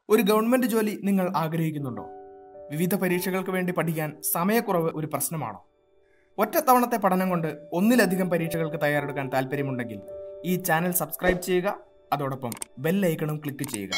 ഒരു ഗവൺമെന്റ് ജോലി നിങ്ങൾ ആഗ്രഹിക്കുന്നുണ്ടോ വിവിധ പരീക്ഷകൾക്ക് വേണ്ടി പഠിക്കാൻ സമയക്കുറവ് ഒരു പ്രശ്നമാണോ ഒറ്റത്തവണത്തെ പഠനം കൊണ്ട് ഒന്നിലധികം പരീക്ഷകൾക്ക് തയ്യാറെടുക്കാൻ താല്പര്യമുണ്ടെങ്കിൽ ഈ ചാനൽ സബ്സ്ക്രൈബ് ചെയ്യുക അതോടൊപ്പം ബെൽ ഐക്കണും ക്ലിക്ക് ചെയ്യുക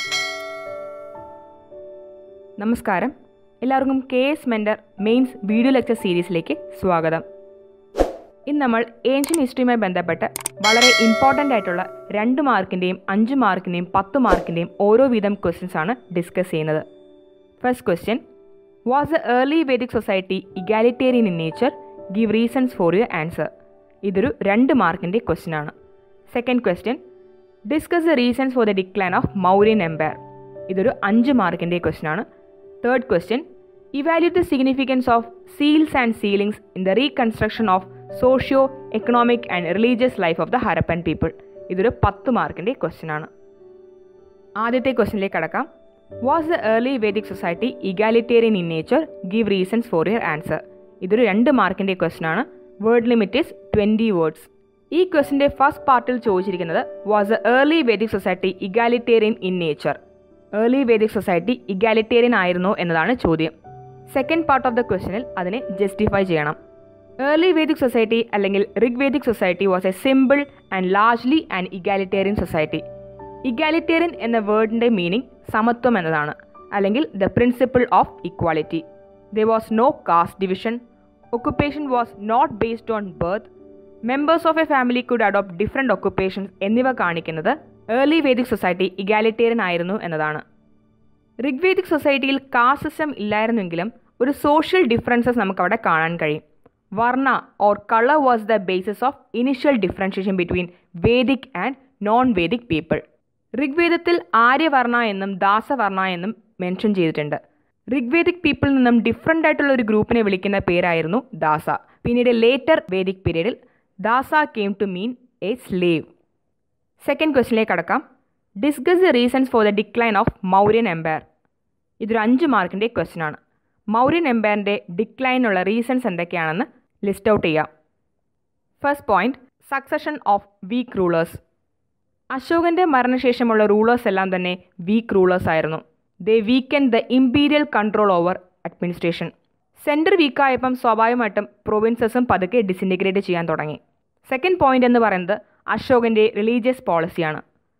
നമസ്കാരം എല്ലാവർക്കും K S mentor mains video lecture സീരീസിലേക്ക് സ്വാഗതം ഇന്ന് നമ്മൾ ഏൻഷ്യൻ ഹിസ്റ്ററിയുമായി ബന്ധപ്പെട്ട് വളരെ ഇമ്പോർട്ടൻ്റ് ആയിട്ടുള്ള രണ്ട് മാർക്കിൻ്റെയും അഞ്ച് മാർക്കിൻ്റെയും പത്ത് മാർക്കിൻ്റെയും ഓരോ വീതം ക്വസ്റ്റ്യൻസ് ആണ് ഡിസ്കസ് ചെയ്യുന്നത് first question was the early Vedic society egalitarian in nature give reasons for your answer ഇതൊരു രണ്ട് മാർക്കിൻ്റെ ക്വസ്റ്റ്യൻ ആണ് second question discuss the reasons for the decline of Mauryan empire ഇതൊരു അഞ്ച് മാർക്കിൻ്റെ ക്വസ്റ്റ്യൻ ആണ് third question evaluate the significance of seals and sealings in the reconstruction of socio economic and religious life of the Harappan people ഇതൊരു പത്ത് മാർക്കിൻ്റെ question ആണ് ആദ്യത്തെ ക്വസ്റ്റ്യനിലേക്ക് കടക്കാം was the early Vedic society egalitarian in nature give reasons for your answer ഇതൊരു രണ്ട് മാർക്കിൻ്റെ ക്വസ്റ്റ്യൻ ആണ് word limit is twenty words ഈ ക്വസ്റ്റിൻ്റെ ഫസ്റ്റ് പാർട്ടിൽ ചോദിച്ചിരിക്കുന്നത് was the early Vedic society egalitarian in nature early Vedic society egalitarian ആയിരുന്നോ എന്നതാണ് ചോദ്യം സെക്കൻഡ് പാർട്ട് ഓഫ് ദ ക്വസ്റ്റനിൽ അതിനെ ജസ്റ്റിഫൈ ചെയ്യണം ഏർലി വേദിക് സൊസൈറ്റി അല്ലെങ്കിൽ Rig Vedic society was a simple and largely and egalitarian society egalitarian എന്ന വേർഡിൻ്റെ meaning സമത്വം എന്നതാണ് അല്ലെങ്കിൽ the principle of equality there was no caste division occupation was not based on birth members of a family could adopt different occupations എന്നിവ കാണിക്കുന്നത് early Vedic society egalitarian ആയിരുന്നു എന്നതാണ് ഋഗ്വേദിക് സൊസൈറ്റിയിൽ കാസ്റ്റ് സിസ്റ്റം ഇല്ലായിരുന്നെങ്കിലും ഒരു സോഷ്യൽ ഡിഫറൻസസ് നമുക്കവിടെ കാണാൻ കഴിയും varna or colour was the basis of initial differentiation between Vedic and non Vedic people ഋഗ്വേദത്തിൽ ആര്യവർണ്ണ എന്നും ദാസവർണ്ണ എന്നും മെൻഷൻ ചെയ്തിട്ടുണ്ട് ഋഗ്വേദിക് പീപ്പിളിൽ നിന്നും ഡിഫറെൻ്റ് ആയിട്ടുള്ള ഒരു ഗ്രൂപ്പിനെ വിളിക്കുന്ന പേരായിരുന്നു ദാസ പിന്നീട് ലേറ്റർ വേദിക് പീരീഡിൽ dasa came to mean a slave second ക്വസ്റ്റിലേക്ക് കടക്കാം discuss the reasons for the decline of Mauryan empire ഇതൊരു അഞ്ച് മാർക്കിൻ്റെ ക്വസ്റ്റ്യൻ ആണ് മൗര്യൻ എംപയറിൻ്റെ ഡിക്ലൈനുള്ള റീസൺസ് എന്തൊക്കെയാണെന്ന് ലിസ്റ്റ് ഔട്ട് ചെയ്യാം first point succession of weak rulers അശോകന്റെ മരണശേഷമുള്ള റൂളേഴ്സ് എല്ലാം തന്നെ വീക്ക് റൂളേഴ്സ് ആയിരുന്നു they weaken the imperial control over administration centre വീക്കായപ്പം സ്വാഭാവികമായിട്ടും പ്രൊവിൻസസും പതുക്കെ ഡിസിൻറ്റിഗ്രേറ്റ് ചെയ്യാൻ തുടങ്ങി സെക്കൻഡ് പോയിന്റ് എന്ന് പറയുന്നത് അശോകന്റെ റിലീജിയസ് പോളിസിയാണ്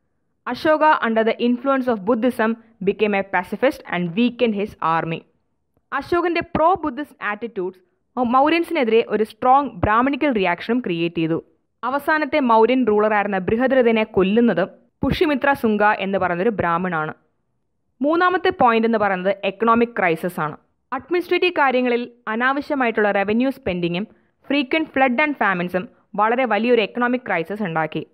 Ashoka under the influence of Buddhism became a pacifist and weaken his army അശോകന്റെ പ്രോ ബുദ്ധിസ്റ്റ് ആറ്റിറ്റ്യൂഡ്സ് മൗര്യൻസിനെതിരെ ഒരു സ്ട്രോങ് ബ്രാഹ്മണിക്കൽ റിയാക്ഷനും ക്രിയേറ്റ് ചെയ്തു അവസാനത്തെ മൗര്യൻ റൂളറായിരുന്ന ബൃഹദ്രഥനെ കൊല്ലുന്നതും പുഷ്യമിത്ര സുംഗ എന്ന് പറയുന്നൊരു ബ്രാഹ്മണാണ് മൂന്നാമത്തെ പോയിന്റ് എന്ന് പറയുന്നത് എക്കണോമിക് ക്രൈസിസ് ആണ് അഡ്മിനിസ്ട്രേറ്റീവ് കാര്യങ്ങളിൽ അനാവശ്യമായിട്ടുള്ള റവന്യൂ സ്പെൻഡിങ്ങും ഫ്രീക്വൻറ്റ് ഫ്ലഡ് ആൻഡ് ഫാമിൻസും വളരെ വലിയൊരു എക്കണോമിക് ക്രൈസിസ് ഉണ്ടാക്കി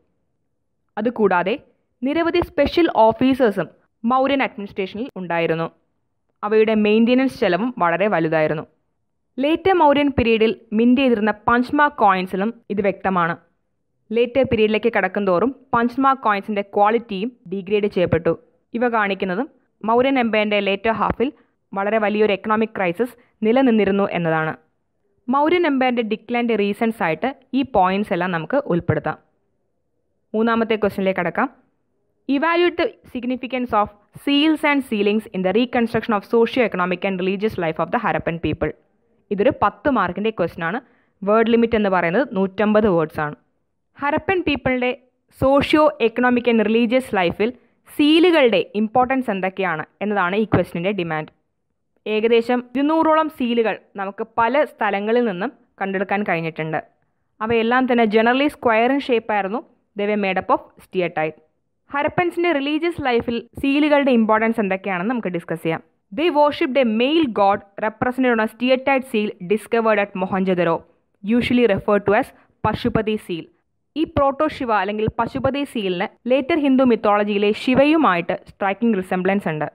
അതുകൂടാതെ നിരവധി സ്പെഷ്യൽ ഓഫീസേഴ്സും മൗര്യൻ അഡ്മിനിസ്ട്രേഷനിൽ ഉണ്ടായിരുന്നു അവയുടെ മെയിൻ്റെനൻസ് ചെലവും വളരെ വലുതായിരുന്നു ലേറ്റർ മൗര്യൻ പീരീഡിൽ മിൻറ്റ് ചെയ്തിരുന്ന പഞ്ച്മാർക്ക് കോയിൻസിലും ഇത് വ്യക്തമാണ് ലേറ്റർ പീരീഡിലേക്ക് കടക്കുന്തോറും പഞ്ച്മാർക്ക് കോയിൻസിൻ്റെ ക്വാളിറ്റിയും ഡീഗ്രേഡ് ചെയ്യപ്പെട്ടു ഇവ കാണിക്കുന്നതും മൗര്യൻ എംപയറിൻ്റെ ലേറ്റർ ഹാഫിൽ വളരെ വലിയൊരു എക്കണോമിക് ക്രൈസിസ് നിലനിന്നിരുന്നു എന്നതാണ് മൗര്യൻ എംപയറിൻ്റെ ഡിക്ലൈൻ്റെ റീസൺസ് ആയിട്ട് ഈ പോയിന്റ്സ് എല്ലാം നമുക്ക് ഉൾപ്പെടുത്താം മൂന്നാമത്തെ ക്വസ്റ്റ്യനിലേക്ക് കടക്കാം evaluate the significance of seals and sealings in the reconstruction of socio economic and religious life of the Harappan people ഇതൊരു പത്ത് മാർക്കിൻ്റെ ക്വസ്റ്റ്യൻ ആണ് വേർഡ് ലിമിറ്റ് എന്ന് പറയുന്നത് നൂറ്റമ്പത് വേർഡ്സ് ആണ് ഹരപ്പൻ പീപ്പിളിൻ്റെ സോഷ്യോ എക്കണോമിക് ആൻഡ് റിലീജിയസ് ലൈഫിൽ സീലുകളുടെ ഇമ്പോർട്ടൻസ് എന്തൊക്കെയാണ് എന്നതാണ് ഈ ക്വസ്റ്റിൻ്റെ ഡിമാൻഡ് ഏകദേശം ഇരുന്നൂറോളം സീലുകൾ നമുക്ക് പല സ്ഥലങ്ങളിൽ നിന്നും കണ്ടെടുക്കാൻ കഴിഞ്ഞിട്ടുണ്ട് അവയെല്ലാം തന്നെ ജനറലി സ്ക്വയർ ഇൻ ഷേപ്പായിരുന്നു the way made up of steatite ഹരപ്പൻസിൻ്റെ റിലീജിയസ് ലൈഫിൽ സീലുകളുടെ ഇമ്പോർട്ടൻസ് എന്തൊക്കെയാണെന്ന് നമുക്ക് ഡിസ്കസ് ചെയ്യാം they worshipped a male god represented on a steatite seal discovered at Mohenjodaro usually refer to as Pashupati seal ഈ പ്രോട്ടോ ശിവ അല്ലെങ്കിൽ പശുപതി സീലിന് ലേറ്റർ ഹിന്ദു മിത്തോളജിയിലെ ശിവയുമായിട്ട് സ്ട്രൈക്കിംഗ് റിസംബ്ലൻസ് ഉണ്ട്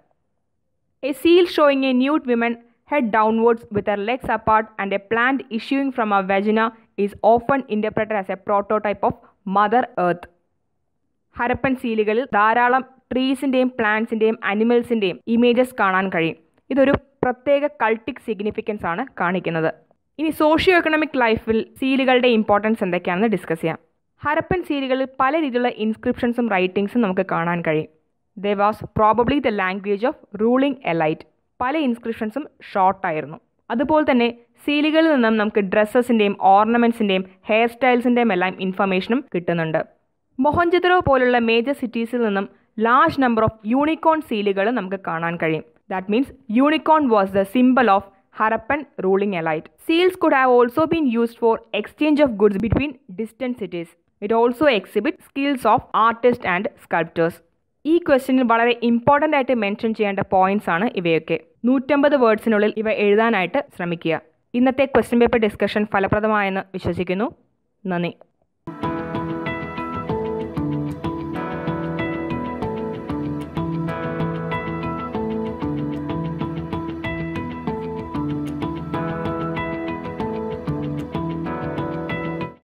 a seal showing a nude women head downwards with her legs apart and a plant issuing from her vagina is often interpreted as a prototype of Mother Earth. Harappan സീലുകളിൽ ധാരാളം ട്രീസിൻ്റെയും പ്ലാന്റ്സിൻ്റെയും അനിമൽസിൻ്റെയും images കാണാൻ കഴിയും ഇതൊരു പ്രത്യേക cultic significance ആണ് കാണിക്കുന്നത് ഇനി സോഷ്യോ എക്കണോമിക് ലൈഫിൽ സീലുകളുടെ ഇമ്പോർട്ടൻസ് എന്തൊക്കെയാണെന്ന് ഡിസ്കസ് ചെയ്യാം ഹരപ്പൻ സീലുകളിൽ പല രീതിയിലുള്ള ഇൻസ്ക്രിപ്ഷൻസും റൈറ്റിങ്സും നമുക്ക് കാണാൻ കഴിയും the was probably the language of ruling elite പല ഇൻസ്ക്രിപ്ഷൻസും ഷോർട്ടായിരുന്നു അതുപോലെ തന്നെ സീലുകളിൽ നിന്നും നമുക്ക് ഡ്രസ്സസിൻ്റെയും ഓർണമെൻറ്റ്സിൻ്റെയും ഹെയർ സ്റ്റൈൽസിൻ്റെയും എല്ലാം ഇൻഫർമേഷനും കിട്ടുന്നുണ്ട് മൊഹൻജദറോ പോലുള്ള മേജർ സിറ്റീസിൽ നിന്നും ലാർജ് നമ്പർ ഓഫ് യൂണിക്കോൺ സീലുകൾ നമുക്ക് കാണാൻ കഴിയും that means unicorn was the symbol of Harappan ruling elite seals could have also been used for exchange of goods between distant cities it also exhibit skills of artist and sculptors ഈ ക്വസ്റ്റ്യനിൽ വളരെ important ആയിട്ട് mention ചെയ്യേണ്ട points ആണ് ഇവയൊക്കെ നൂറ്റമ്പത് വേർഡ്സിനുള്ളിൽ ഇവ എഴുതാനായിട്ട് ശ്രമിക്കുക ഇന്നത്തെ ക്വസ്റ്റ്യൻ പേപ്പർ ഡിസ്കഷൻ ഫലപ്രദമായെന്ന് വിശ്വസിക്കുന്നു നന്ദി